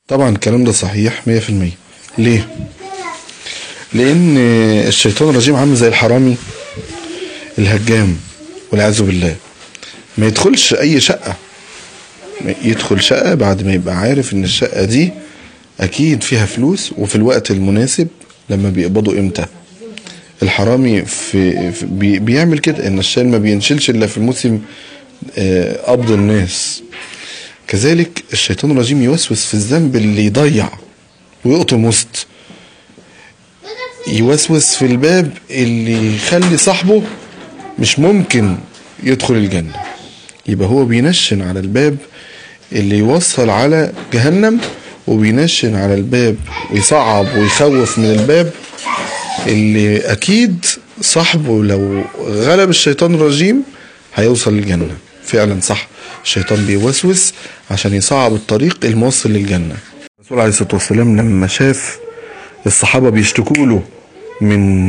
طبعا الكلام ده صحيح 100% ليه؟ لأن الشيطان الرجيم عامل زي الحرامي الهجام والعياذ بالله ما يدخلش أي شقة يدخل شقة بعد ما يبقى عارف إن الشقة دي أكيد فيها فلوس وفي الوقت المناسب لما بيقبضوا إمتى الحرامي في, في بي بيعمل كده إن الشال ما بينشلش إلا في موسم آه، قبض الناس كذلك الشيطان الرجيم يوسوس في الذنب اللي يضيع ويقطم وسط يوسوس في الباب اللي يخلي صاحبه مش ممكن يدخل الجنة يبقى هو بينشن على الباب اللي يوصل على جهنم وبينشن على الباب ويصعب ويخوف من الباب اللي أكيد صاحبه لو غلب الشيطان الرجيم هيوصل للجنة فعلا صح الشيطان بيوسوس عشان يصعب الطريق الموصل للجنة الرسول عليه الصلاة والسلام لما شاف الصحابة بيشتكوا له من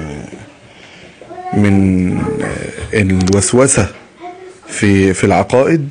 من الوسوسة في في العقائد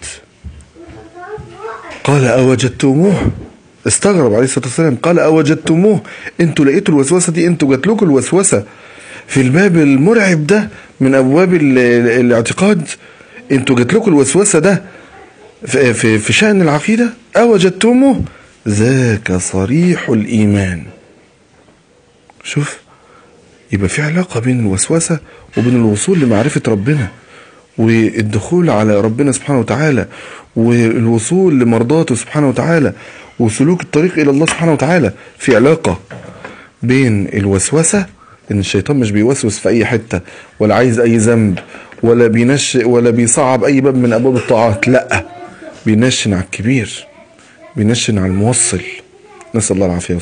قال أوجدتموه استغرب عليه الصلاة والسلام قال أوجدتموه انتوا لقيتوا الوسوسة دي انتوا جات لكم الوسوسة في الباب المرعب ده من أبواب ال- ال- الاعتقاد انتوا جات لكم الوسوسة ده في, في, في شأن العقيدة أوجدتموه ذاك صريح الإيمان شوف يبقى في علاقة بين الوسوسة وبين الوصول لمعرفة ربنا والدخول على ربنا سبحانه وتعالى والوصول لمرضاته سبحانه وتعالى وسلوك الطريق إلى الله سبحانه وتعالى في علاقة بين الوسوسة إن الشيطان مش بيوسوس في أي حتة ولا عايز أي ذنب ولا بينش ولا بيصعب أي باب من أبواب الطاعات لأ بينشن على الكبير بينشن على الموصل نسأل الله العافية